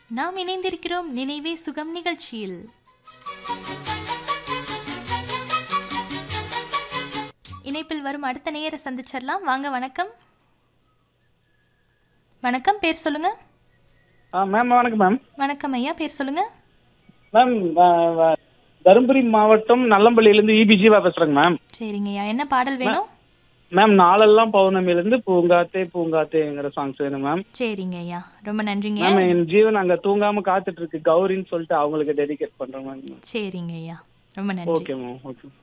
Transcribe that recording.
நாம் இணைந்திருக்கிறோம் நினைவே சுகம் நிகழ்ச்சியில் இணைப்பில் வரும் அடுத்த நேர சந்திச்சிடலாம் வாங்க வணக்கம் வணக்கம் பேர் சொல்லுங்க ஆ மேம் வணக்கம் மேம் வணக்கம் ஐயா பேர் சொல்லுங்க மேம் வ- வ- தருமபுரி மாவட்டம் நல்லம்பள்ளியிலேருந்து இபி ஜீவா பேசுகிறேங்க மேம் சரிங்க ஐயா என்ன பாடல் வேணும் மேம் நாளெல்லாம் பௌர்ணமியிலேருந்து பூங்காத்தே பூங்காத்தேங்கிற சாங்ஸ் வேணும் மேம் சரிங்க ஐயா ரொம்ப நன்றிங்க மேம் என் ஜீவன் அங்கே தூங்காமல் காத்துட்டு இருக்கு கௌரின்னு சொல்லிட்டு அவங்களுக்கு டெடிகேட் பண்ணுறேன் மேம் சரிங்க ஐயா ரொம்ப நன்றி ஓகே மேம் ஓகே